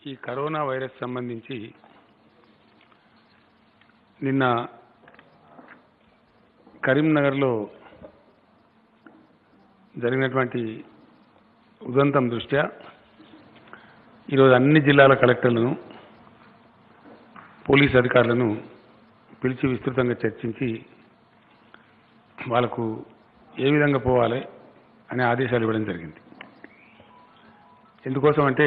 ఈ corona virus సంబంధించి నిన్న కరీంనగర్లో జరిగినటువంటి ఉదంతం దృష్ట్యా ఈరోజు అన్ని జిల్లాల కలెక్టర్లను పోలీస్ అధికారులను పిలిచి విస్తృతంగా చర్చించి వాళ్ళకు ఏ విధంగా పోవాలి అనే ఆదేశాలు ఇవ్వడం జరిగింది ఎందుకోసం అంటే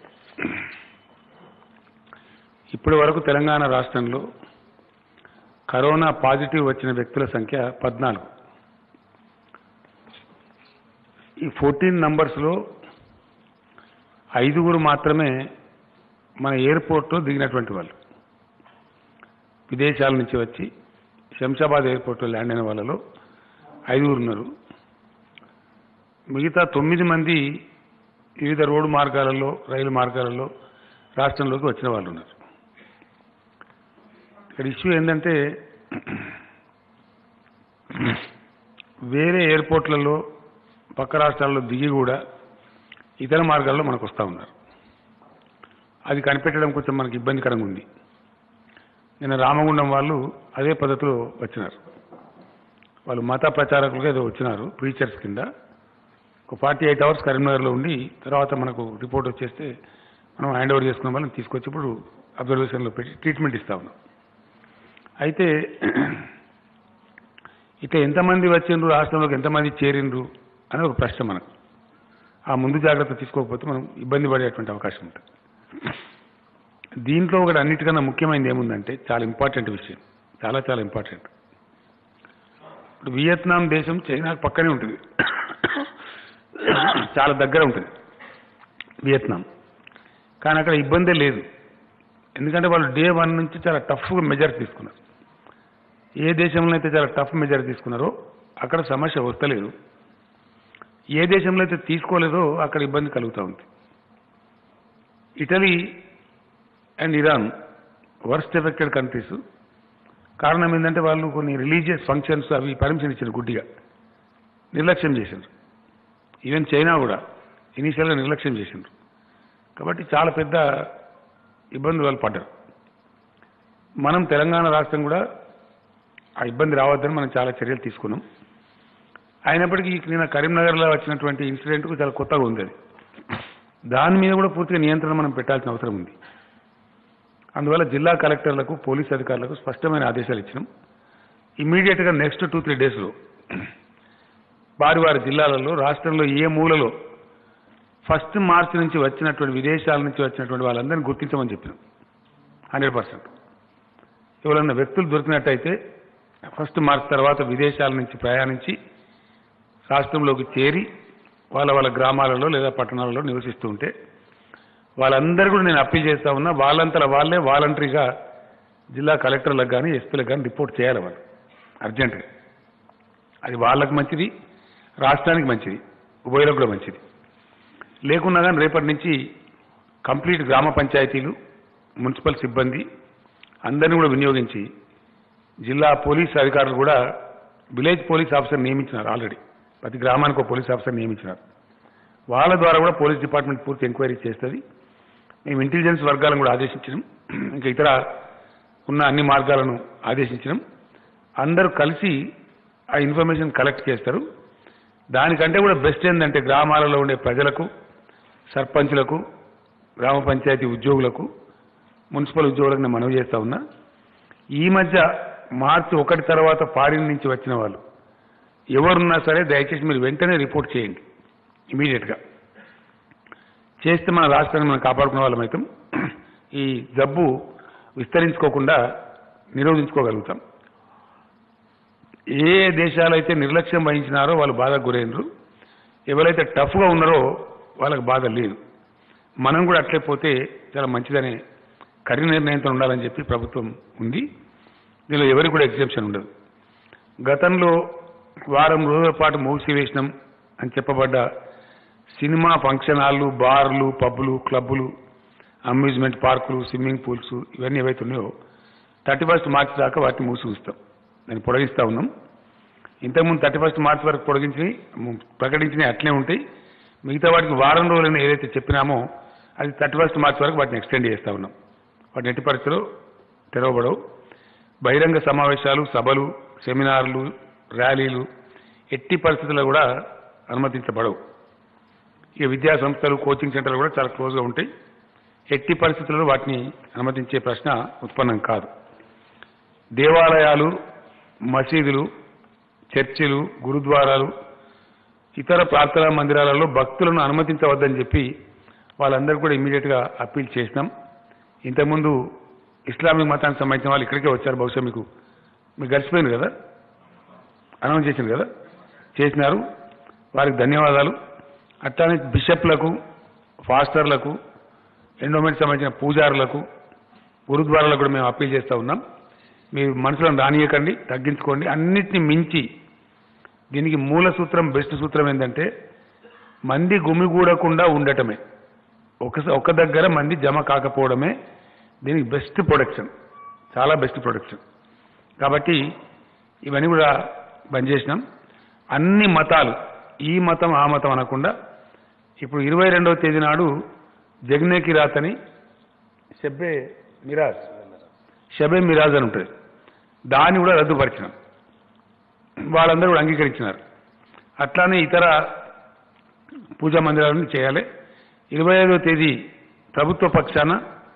ఇప్పటి వరకు తెలంగాణ రాష్ట్రంలో కరోనా పాజిటివ్ వచ్చిన వ్యక్తుల సంఖ్య పద్నాలుగు ఈ ఫోర్టీన్ నంబర్స్లో ఐదుగురు మాత్రమే మన ఎయిర్పోర్ట్లో దిగినటువంటి వాళ్ళు విదేశాల నుంచి వచ్చి శంషాబాద్ ఎయిర్పోర్ట్లో ల్యాండ్ అయిన వాళ్ళలో ఐదుగురు ఉన్నారు మిగతా తొమ్మిది మంది వివిధ రోడ్డు మార్గాలలో రైలు మార్గాలలో రాష్ట్రంలోకి వచ్చిన వాళ్ళు ఉన్నారు ఇక్కడ ఇష్యూ ఏంటంటే వేరే ఎయిర్పోర్ట్లలో పక్క రాష్ట్రాల్లో దిగి కూడా ఇతర మార్గాల్లో మనకు వస్తూ ఉన్నారు అది కనిపెట్టడం కొంచెం మనకి ఇబ్బందికరంగా ఉంది నిన్న రామగుండం వాళ్ళు అదే పద్ధతిలో వచ్చినారు వాళ్ళు మత ప్రచారకులుగా ఏదో వచ్చినారు ప్రీచర్స్ కింద ఒక ఫార్టీ ఎయిట్ అవర్స్ కరీంనగర్లో ఉండి తర్వాత మనకు రిపోర్ట్ వచ్చేస్తే మనం హ్యాండ్ ఓవర్ చేసుకున్న వాళ్ళని తీసుకొచ్చి ఇప్పుడు అబ్జర్వేషన్లో పెట్టి ట్రీట్మెంట్ ఇస్తా ఉన్నాం అయితే ఇట్లా ఎంతమంది వచ్చిండ్రు రాష్ట్రంలోకి ఎంతమంది చేరిండ్రు అని ఒక ప్రశ్న మనకు ఆ ముందు జాగ్రత్త తీసుకోకపోతే మనం ఇబ్బంది పడేటువంటి అవకాశం ఉంటుంది దీంట్లో ఒకటి అన్నిటికన్నా ముఖ్యమైనది ఏముందంటే చాలా ఇంపార్టెంట్ విషయం చాలా చాలా ఇంపార్టెంట్ ఇప్పుడు వియత్నాం దేశం చైనాకు పక్కనే ఉంటుంది చాలా దగ్గర ఉంటుంది వియత్నాం కానీ అక్కడ ఇబ్బందే లేదు ఎందుకంటే వాళ్ళు డే వన్ నుంచి చాలా టఫ్గా మెజర్ తీసుకున్నారు ఏ దేశంలో అయితే చాలా టఫ్ మెజర్ తీసుకున్నారో అక్కడ సమస్య వస్తలేదు ఏ దేశంలో అయితే తీసుకోలేదో అక్కడ ఇబ్బంది కలుగుతూ ఉంది Italy and Iran worst affected countries కారణం ఏంటంటే వాళ్ళు కొన్ని రిలీజియస్ ఫంక్షన్స్ అవి పర్మిషన్ ఇచ్చారు గుడ్డిగా నిర్లక్ష్యం చేసిండ్రు ఈవెన్ చైనా కూడా ఇనీషియల్గా నిర్లక్ష్యం చేసిండ్రు కాబట్టి చాలా పెద్ద ఇబ్బంది వాళ్ళు పడ్డారు మనం తెలంగాణ రాష్ట్రం కూడా ఆ ఇబ్బంది రావద్దని మనం చాలా చర్యలు తీసుకున్నాం అయినప్పటికీ నిన్న కరీంనగర్లో వచ్చినటువంటి ఇన్సిడెంట్కు చాలా కొత్తగా ఉంది అది దాని మీద కూడా పూర్తిగా నియంత్రణ మనం పెట్టాల్సిన అవసరం ఉంది అందువల్ల జిల్లా కలెక్టర్లకు పోలీస్ అధికారులకు స్పష్టమైన ఆదేశాలు ఇచ్చినాం ఇమీడియట్గా నెక్స్ట్ టూ త్రీ డేస్లో వారి వారి జిల్లాలలో రాష్ట్రంలో ఏ మూలలో ఫస్ట్ మార్చ్ నుంచి వచ్చినటువంటి విదేశాల నుంచి వచ్చినటువంటి వాళ్ళందరినీ గుర్తించమని చెప్పినాం హండ్రెడ్ పర్సెంట్ ఎవరన్నా వ్యక్తులు దొరికినట్టయితే ఫస్ట్ మార్చ్ తర్వాత విదేశాల నుంచి ప్రయాణించి రాష్ట్రంలోకి చేరి వాళ్ళ వాళ్ళ గ్రామాలలో లేదా పట్టణాలలో నివసిస్తూ ఉంటే వాళ్ళందరూ కూడా నేను అప్పీల్ చేస్తా ఉన్నా వాళ్ళంతలా వాళ్ళే వాలంటరీగా జిల్లా కలెక్టర్లకు కానీ ఎస్పీలకు కానీ రిపోర్ట్ చేయాలి వాళ్ళు అర్జెంటుగా అది వాళ్ళకు మంచిది రాష్ట్రానికి మంచిది ఉభయలకు కూడా మంచిది లేకున్నా కానీ రేపటి నుంచి కంప్లీట్ గ్రామ పంచాయతీలు మున్సిపల్ సిబ్బంది అందరినీ కూడా వినియోగించి జిల్లా పోలీస్ అధికారులు కూడా విలేజ్ పోలీస్ ఆఫీసర్ నియమించినారు ఆల్రెడీ ప్రతి గ్రామానికి ఒక పోలీస్ ఆఫీసర్ నియమించినారు వాళ్ళ ద్వారా కూడా పోలీస్ డిపార్ట్మెంట్ పూర్తి ఎంక్వైరీ చేస్తుంది మేము ఇంటెలిజెన్స్ వర్గాలను కూడా ఆదేశించినాం ఇంకా ఇతర ఉన్న అన్ని మార్గాలను ఆదేశించినాం అందరూ కలిసి ఆ ఇన్ఫర్మేషన్ కలెక్ట్ చేస్తారు దానికంటే కూడా బెస్ట్ ఏంటంటే గ్రామాలలో ఉండే ప్రజలకు సర్పంచులకు గ్రామ పంచాయతీ ఉద్యోగులకు మున్సిపల్ ఉద్యోగులకు నేను మనవి చేస్తా ఉన్నా ఈ మధ్య మార్చి ఒకటి తర్వాత ఫారిన్ నుంచి వచ్చిన వాళ్ళు ఎవరున్నా సరే దయచేసి మీరు వెంటనే రిపోర్ట్ చేయండి ఇమీడియట్గా చేస్తే మన రాష్ట్రాన్ని మనం కాపాడుకునే వాళ్ళం అవుతాం ఈ జబ్బు విస్తరించుకోకుండా నిరోధించుకోగలుగుతాం ఏ దేశాలు అయితే నిర్లక్ష్యం వహించినారో వాళ్ళు బాధకు గురైనరు ఎవరైతే టఫ్గా ఉన్నారో వాళ్ళకి బాధ లేదు మనం కూడా అట్లే పోతే చాలా మంచిదనే కఠిన నిర్ణయంతో ఉండాలని చెప్పి ప్రభుత్వం ఉంది దీనిలో ఎవరికి కూడా ఎగ్జామ్షన్ ఉండదు గతంలో వారం రోజుల పాటు మూసివేసినాం అని చెప్పబడ్డ సినిమా ఫంక్షన్ హాళ్ళు బార్లు పబ్బులు క్లబ్బులు అమ్యూజ్మెంట్ పార్కులు స్విమ్మింగ్ పూల్స్ ఇవన్నీ ఏవైతే ఉన్నాయో థర్టీ ఫస్ట్ మార్చి దాకా వాటిని మూసి ఉంచుతాం దాన్ని పొడిగిస్తా ఉన్నాం ఇంతకుముందు థర్టీ ఫస్ట్ మార్చి వరకు పొడిగించినవి ము- ప్రకటించినవి అట్లే ఉంటాయి మిగతా వాటికి వారం రోజులని ఏదైతే చెప్పినామో అది థర్టీ ఫస్ట్ మార్చ్ వరకు వాటిని ఎక్స్టెండ్ చేస్తా ఉన్నాం వాటిని ఎట్టి పరిస్థితుల్లో తెరవబడవు బహిరంగ సమావేశాలు సభలు సెమినార్లు ర్యాలీలు ఎట్టి పరిస్థితుల్లో కూడా అనుమతించబడవు ఇక విద్యా సంస్థలు కోచింగ్ సెంటర్లు కూడా చాలా క్లోజ్గా ఉంటాయి ఎట్టి పరిస్థితుల్లో వాటిని అనుమతించే ప్రశ్న ఉత్పన్నం కాదు దేవాలయాలు మసీదులు చర్చిలు గురుద్వారాలు ఇతర ప్రార్థనా మందిరాలలో భక్తులను అనుమతించవద్దని చెప్పి వాళ్ళందరూ కూడా ఇమీడియట్గా అప్పీల్ చేసినాం ఇంతకుముందు ఇస్లామిక్ మతానికి సంబంధించిన వాళ్ళు ఇక్కడికే వచ్చారు బహుశా మీకు మీకు గడిచిపోయింది కదా అనౌన్స్ చేసింది కదా చేసినారు వారికి ధన్యవాదాలు అట్లానే బిషప్లకు ఫాస్టర్లకు ఎండోమెంట్ సంబంధించిన పూజారులకు గురుద్వారాలకు కూడా మేము అప్పీల్ చేస్తూ ఉన్నాం మీరు మనసులను రానియకండి తగ్గించుకోండి అన్నిటిని మించి దీనికి మూల సూత్రం బెస్ట్ సూత్రం ఏంటంటే మంది గుమిగూడకుండా ఉండటమే ఒక ఒక దగ్గర మంది జమ కాకపోవడమే దీనికి బెస్ట్ ప్రొడక్షన్ చాలా బెస్ట్ ప్రొడక్షన్ కాబట్టి ఇవన్నీ కూడా బంద్ చేసినాం అన్ని మతాలు ఈ మతం ఆ మతం అనకుండా ఇప్పుడు ఇరవై రెండవ తేదీ నాడు జగ్నే కిరాత్ అని షెబ్బే మిరాజ్ షబే మిరాజ్ అని ఉంటుంది దాన్ని కూడా రద్దుపరిచినాం వాళ్ళందరూ కూడా అంగీకరించినారు అట్లానే ఇతర పూజా మందిరాలను చేయాలి ఇరవై ఐదవ తేదీ ప్రభుత్వ పక్షాన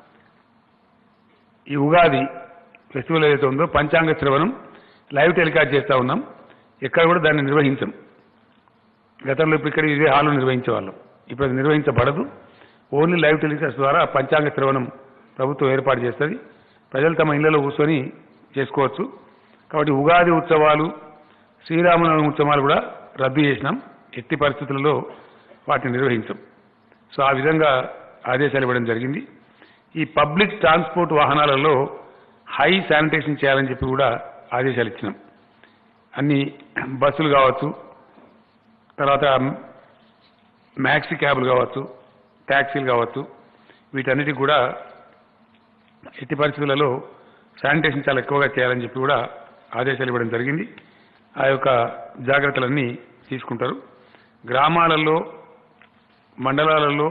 ఈ ఉగాది ఫెస్టివల్ ఏదైతే ఉందో పంచాంగ శ్రవణం లైవ్ టెలికాస్ట్ చేస్తూ ఉన్నాం ఎక్కడ కూడా దాన్ని నిర్వహించం గతంలో ఇప్పుడు ఇక్కడ ఇదే హాల్లో నిర్వహించేవాళ్ళం ఇప్పుడు అది నిర్వహించబడదు ఓన్లీ లైవ్ టెలికాస్ట్ ద్వారా పంచాంగ శ్రవణం ప్రభుత్వం ఏర్పాటు చేస్తుంది ప్రజలు తమ ఇళ్లలో కూర్చొని చేసుకోవచ్చు కాబట్టి ఉగాది ఉత్సవాలు శ్రీరామనవమి ఉత్సవాలు కూడా రద్దు చేసినాం ఎట్టి పరిస్థితులలో వాటిని నిర్వహించం సో ఆ విధంగా ఆదేశాలు ఇవ్వడం జరిగింది ఈ పబ్లిక్ ట్రాన్స్పోర్ట్ వాహనాలలో హై శానిటేషన్ చేయాలని చెప్పి కూడా ఆదేశాలు ఇచ్చినాం అన్ని బస్సులు కావచ్చు తర్వాత మ్యాక్సీ క్యాబ్లు కావచ్చు ట్యాక్సీలు కావచ్చు వీటన్నిటికి కూడా ఎట్టి పరిస్థితులలో శానిటేషన్ చాలా ఎక్కువగా చేయాలని చెప్పి కూడా ఆదేశాలు ఇవ్వడం జరిగింది ఆ యొక్క జాగ్రత్తలన్నీ తీసుకుంటారు గ్రామాలలో మండలాలలో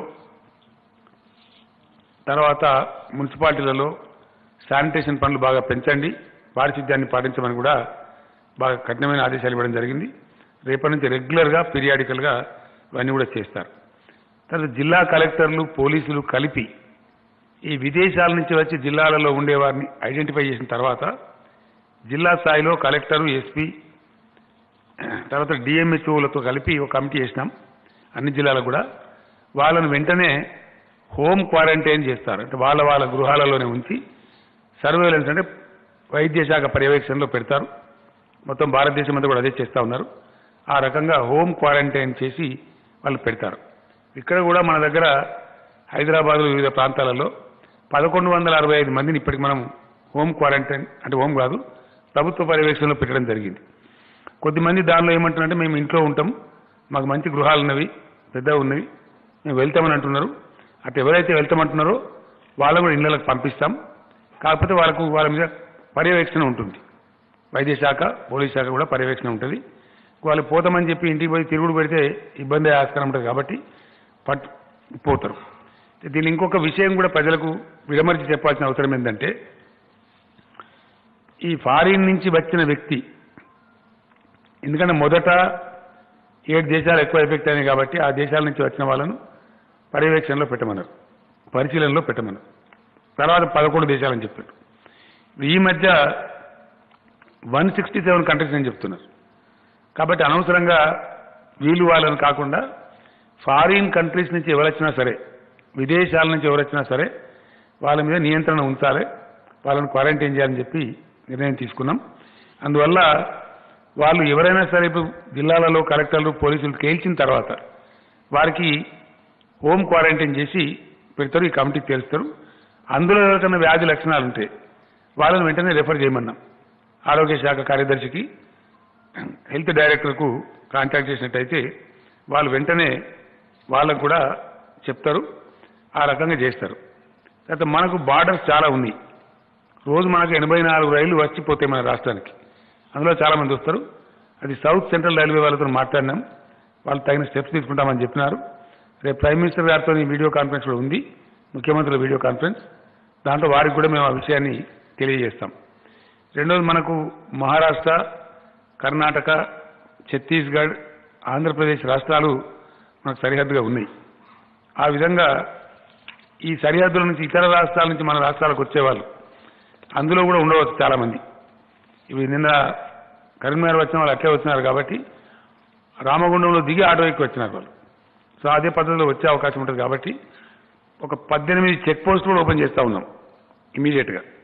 తర్వాత మున్సిపాలిటీలలో శానిటేషన్ పనులు బాగా పెంచండి పారిశుద్ధ్యాన్ని పాటించమని కూడా బాగా కఠినమైన ఆదేశాలు ఇవ్వడం జరిగింది రేపటి నుంచి రెగ్యులర్గా పీరియాడికల్గా ఇవన్నీ కూడా చేస్తారు తర్వాత జిల్లా కలెక్టర్లు పోలీసులు కలిపి ఈ విదేశాల నుంచి వచ్చి జిల్లాలలో ఉండేవారిని ఐడెంటిఫై చేసిన తర్వాత జిల్లా స్థాయిలో కలెక్టరు ఎస్పీ తర్వాత డిఎంహెచ్ఓలతో కలిపి ఒక కమిటీ చేసినాం అన్ని జిల్లాలకు కూడా వాళ్ళను వెంటనే హోమ్ క్వారంటైన్ చేస్తారు అంటే వాళ్ళ వాళ్ళ గృహాలలోనే ఉంచి సర్వేలెన్స్ అంటే వైద్య శాఖ పర్యవేక్షణలో పెడతారు మొత్తం భారతదేశం అంతా కూడా అదే చేస్తూ ఉన్నారు ఆ రకంగా హోమ్ క్వారంటైన్ చేసి వాళ్ళు పెడతారు ఇక్కడ కూడా మన దగ్గర హైదరాబాద్లో వివిధ ప్రాంతాలలో పదకొండు వందల అరవై ఐదు మందిని ఇప్పటికి మనం హోమ్ క్వారంటైన్ అంటే హోమ్ కాదు ప్రభుత్వ పర్యవేక్షణలో పెట్టడం జరిగింది కొద్దిమంది దానిలో ఏమంటున్నారంటే మేము ఇంట్లో ఉంటాం మాకు మంచి గృహాలు ఉన్నవి పెద్దగా ఉన్నవి మేము వెళ్తామని అంటున్నారు అటు ఎవరైతే వెళ్తామంటున్నారో వాళ్ళకు కూడా ఇళ్ళకి పంపిస్తాం కాకపోతే వాళ్ళకు వాళ్ళ మీద పర్యవేక్షణ ఉంటుంది వైద్య శాఖ పోలీస్ శాఖ కూడా పర్యవేక్షణ ఉంటుంది వాళ్ళు పోతామని చెప్పి ఇంటికి పోయి తిరుగుడు పెడితే ఇబ్బంది ఆస్కారం ఉంటుంది కాబట్టి పట్టు పోతారు దీని ఇంకొక విషయం కూడా ప్రజలకు విడమర్చి చెప్పాల్సిన అవసరం ఏంటంటే ఈ ఫారిన్ నుంచి వచ్చిన వ్యక్తి ఎందుకంటే మొదట ఏడు దేశాలు ఎక్కువ ఎఫెక్ట్ అయినాయి కాబట్టి ఆ దేశాల నుంచి వచ్చిన వాళ్ళను పర్యవేక్షణలో పెట్టమన్నారు పరిశీలనలో పెట్టమన్నారు తర్వాత పదకొండు దేశాలని చెప్పారు ఈ మధ్య వన్ సిక్స్టీ సెవెన్ కంట్రీస్ అని చెప్తున్నారు కాబట్టి అనవసరంగా వీళ్ళు వాళ్ళని కాకుండా ఫారిన్ కంట్రీస్ నుంచి ఎవరొచ్చినా సరే విదేశాల నుంచి ఎవరొచ్చినా సరే వాళ్ళ మీద నియంత్రణ ఉంచాలి వాళ్ళని క్వారంటైన్ చేయాలని చెప్పి నిర్ణయం తీసుకున్నాం అందువల్ల వాళ్ళు ఎవరైనా సరే ఇప్పుడు జిల్లాలలో కలెక్టర్లు పోలీసులు తేల్చిన తర్వాత వారికి హోమ్ క్వారంటైన్ చేసి పెడతారు ఈ కమిటీకి తెలుస్తారు అందులో ఎవరికైనా వ్యాధి లక్షణాలు ఉంటాయి వాళ్ళని వెంటనే రెఫర్ చేయమన్నాం ఆరోగ్య శాఖ కార్యదర్శికి హెల్త్ డైరెక్టర్కు కాంటాక్ట్ చేసినట్టయితే వాళ్ళు వెంటనే వాళ్ళకు కూడా చెప్తారు ఆ రకంగా చేస్తారు తర్వాత మనకు బార్డర్స్ చాలా ఉన్నాయి రోజు మనకు ఎనభై నాలుగు రైళ్లు వచ్చిపోతాయి మన రాష్ట్రానికి అందులో చాలా మంది వస్తారు అది సౌత్ సెంట్రల్ రైల్వే వాళ్ళతో మాట్లాడినాం వాళ్ళు తగిన స్టెప్స్ తీసుకుంటామని చెప్పినారు రేపు ప్రైమ్ మినిస్టర్ గారితో ఈ వీడియో కాన్ఫరెన్స్ కూడా ఉంది ముఖ్యమంత్రుల వీడియో కాన్ఫరెన్స్ దాంట్లో వారికి కూడా మేము ఆ విషయాన్ని తెలియజేస్తాం రెండోది మనకు మహారాష్ట్ర కర్ణాటక ఛత్తీస్గఢ్ ఆంధ్రప్రదేశ్ రాష్ట్రాలు మనకు సరిహద్దుగా ఉన్నాయి ఆ విధంగా ఈ సరిహద్దుల నుంచి ఇతర రాష్ట్రాల నుంచి మన రాష్ట్రాలకు వచ్చేవాళ్ళు అందులో కూడా ఉండవచ్చు చాలామంది ఇవి నిన్న కరీంనగర్ వచ్చిన వాళ్ళు అట్లే వచ్చినారు కాబట్టి రామగుండంలో దిగి ఆటో ఎక్కి వచ్చినారు వాళ్ళు సో అదే పద్ధతిలో వచ్చే అవకాశం ఉంటుంది కాబట్టి ఒక పద్దెనిమిది చెక్ పోస్టులు కూడా ఓపెన్ చేస్తూ ఉన్నాం ఇమీడియట్గా